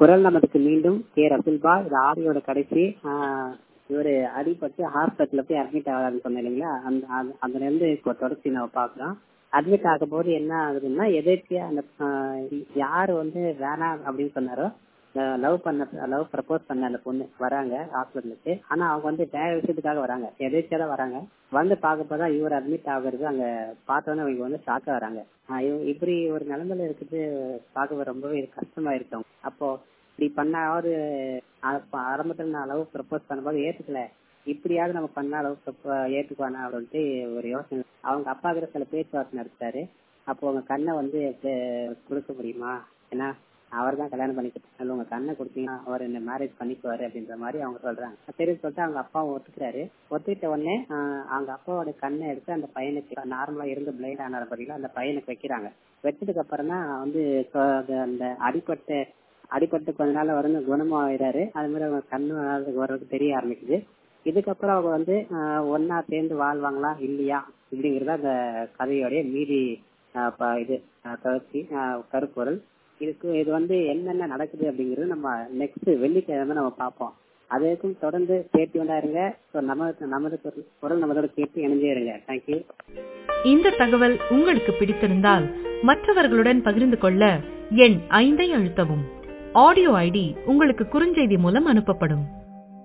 குரல் நமதுக்கு மீண்டும் கே ரசுல்பா இது ஆடியோட கடைசி ஆஹ் இவரு அடிபட்டு ஹாஸ்பிட்டல்ல போய் அட்மிட் ஆகலான்னு சொன்னேன் இல்லைங்களா அந்த அந்த- அதுல இருந்து இப்போ தொடர்ச்சி நம்ம பார்க்கலாம் அட்மிட் ஆகும் போது என்ன ஆகுதுன்னா எதிர்த்தியா அந்த ஆஹ் யாரு வந்து வேணாம் அப்படின்னு சொன்னாரோ லவ் பண்ண லவ் ப்ரப்போஸ் பண்ண அந்த பொண்ணு வராங்க ஹாஸ்பிட்டலுக்கு ஆனா அவங்க வந்து வேற விஷயத்துக்காக வராங்க எதிர்த்தியா தான் வராங்க வந்து பார்க்கப்பதான் இவர் அட்மிட் ஆகுறது அங்க பார்த்தோன்னே அவங்க வந்து ஷாக்கா வராங்க ஆஹ் இவ- இப்படி ஒரு நிலைமையில இருக்குது பார்க்க ரொம்பவே கஷ்டமா இருக்கு அவங்க. அப்போ இப்படி பண்ணாவது ஆ- ஆரம்பத்துல நான் லவ் ப்ரப்போஸ் பண்ணும்போது ஏத்துக்கல இப்படியாவது நம்ம பண்ணா லவ் ஏத்துக்குவானா அப்படின்ட்டு ஒரு யோசனை அவங்க அப்பா கிட்ட சில பேச்சுவார்த்தை நடத்தாரு அப்போ உங்க கண்ணை வந்து எ- கொடுக்க முடியுமா ஏன்னா அவர் தான் கல்யாணம் பண்ணிக்கிட்டாரு உங்க கண்ணை கொடுத்தீங்கன்னா அவர் என்ன மேரேஜ் பண்ணிக்குவாரு அப்படின்ற மாதிரி அவங்க சொல்றாங்க சரி சொல்லிட்டு அவங்க அப்பாவும் ஒத்துக்கிறாரு ஒத்துக்கிட்ட உடனே ஆஹ் அவங்க அப்பாவோட கண்ணை எடுத்து அந்த பையனுக்கு நார்மலா இருந்து பிளைண்ட் ஆனார பாத்தீங்களா அந்த பையனுக்கு வைக்கிறாங்க வச்சதுக்கு அப்புறம் தான் வந்து சொ- அது அந்த அடிப்பட்ட அடிபட்டு கொஞ்ச நாள் வந்து குணமாயிறாரு அது மாதிரி அவங்க கண்ணு வர்றதுக்கு தெரிய ஆரம்பிக்குது இதுக்கப்புறம் அவங்க வந்து ஆஹ் ஒண்ணா சேர்ந்து வாழ்வாங்களா இல்லையா இப்படிங்கறத அந்த கதையோடைய மீதி ஆஹ் ப- இது ஆஹ் தொடர்ச்சி ஆஹ் கருப்பொருள் இதுக்கு இது வந்து என்னென்ன நடக்குது அப்படிங்கறது நம்ம நெக்ஸ்ட் வெள்ளிக்கிழமை நம்ம பார்ப்போம் அதுக்கும் தொடர்ந்து கேட்டு கொண்டா இருங்க So, நம்ம நமது குரல் குரல் நமதோட கேட்டு இணைஞ்சே இருங்க தேங்க்யூ இந்த தகவல் உங்களுக்கு பிடித்திருந்தால் மற்றவர்களுடன் பகிர்ந்து கொள்ள எண் ஐந்தை அழுத்தவும் ஆடியோ ஐடி உங்களுக்கு குறுஞ்செய்தி மூலம் அனுப்பப்படும்